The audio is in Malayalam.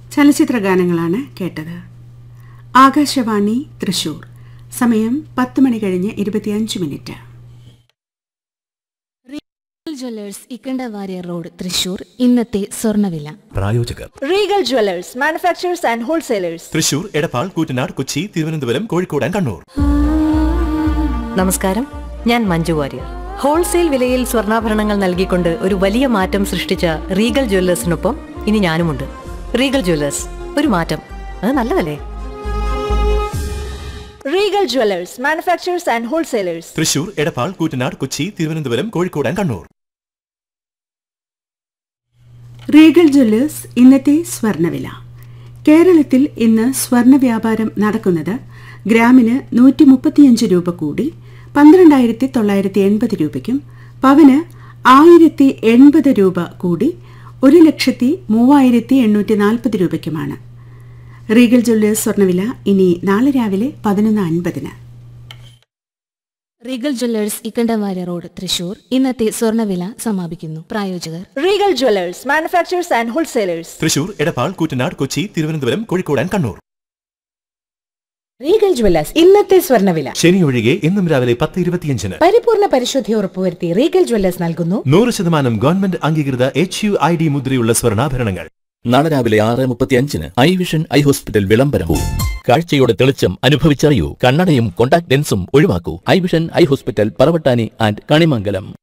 ചലച്ചിത്ര ഗാനങ്ങളാണ് കേട്ടത് ആകാശവാണി തൃശൂർ സമയം പത്ത് മണി കഴിഞ്ഞ് ഇരുപത്തിയഞ്ച് minute jewellers Ikkandawarrier road Thrissur ഇന്നത്തെ സ്വർണ്ണവില പ്രായോജകർ Regal jewellers manufacturers and wholesalers Thrissur Edappal Koottanad Kochi Thiruvananthapuram Kozhikode and Kannur നമസ്കാരം ഞാൻ മഞ്ജു വാര്യർ ഹോൾസെയിൽ വിലയിൽ സ്വർണ്ണാഭരണങ്ങൾ നൽകിക്കൊണ്ട് ഒരു വലിയ മാറ്റം സൃഷ്ടിച്ച റീഗൽ ജ്വല്ലേഴ്സിനൊപ്പം ഇനി ഞാനുമുണ്ട് റീഗൽ ജ്വല്ലേഴ്സ് ഒരു മാറ്റം അത് നല്ലതല്ലേ Regal jewellers manufacturers and wholesalers Thrissur Edappal Koottanad Kochi Thiruvananthapuram Kozhikode and Kannur Regal jewellers ഇന്നത്തെ സ്വർണ്ണവില കേരളത്തിൽ ഇന്ന് സ്വർണ്ണ വ്യാപാരം നടക്കുന്നത് ഗ്രാമിന് നൂറ്റി മുപ്പത്തിയഞ്ച് രൂപ കൂടി പന്ത്രണ്ടായിരത്തി തൊള്ളായിരത്തി എൺപത് രൂപയ്ക്കും പവന് ആയിരത്തി എൺപത് രൂപ കൂടി ഒരു ലക്ഷത്തി മൂവായിരത്തി എണ്ണൂറ്റി നാൽപ്പത് രൂപയ്ക്കുമാണ് റീഗൽ ജ്വല്ലേഴ്സ് സ്വർണ്ണവില ഇനി നാളെ രാവിലെ പതിനൊന്ന് അൻപതിന് Regal jewellers Ikkandawarrier road Thrissur ഇന്നത്തെ സ്വർണ്ണവില സമാപിക്കുന്നു പ്രായോജകർ Regal jewellers manufacturers and wholesalers Thrissur Edappal Koottanad Kochi Thiruvananthapuram Kozhikode and Kannur Regal jewellers ഇന്നത്തെ സ്വർണ്ണവില ശനി ഒഴികെ ഇന്നും രാവിലെ പത്ത് ഇരുപത്തിയഞ്ചിന് പരിപൂർണ പരിശുദ്ധി ഉറപ്പുവരുത്തി റീഗൽ ജ്വല്ലേഴ്സ് നൽകുന്നു നൂറ് ശതമാനം ഗവൺമെന്റ് അംഗീകൃത എച്ച് യു ഐ ഡി മുദ്രയുള്ള സ്വർണ്ണാഭരണങ്ങൾ നാളെ രാവിലെ ആറ് മുപ്പത്തിയഞ്ചിന് ഐ വിഷൻ ഐ ഹോസ്പിറ്റൽ വിളംബരവും കാഴ്ചയുടെ തെളിച്ചം അനുഭവിച്ചറിയൂ കണ്ണടയും കോണ്ടാക്ട് ലെൻസും ഒഴിവാക്കൂ eye vision eye hospital Paravattani and Kanimangalam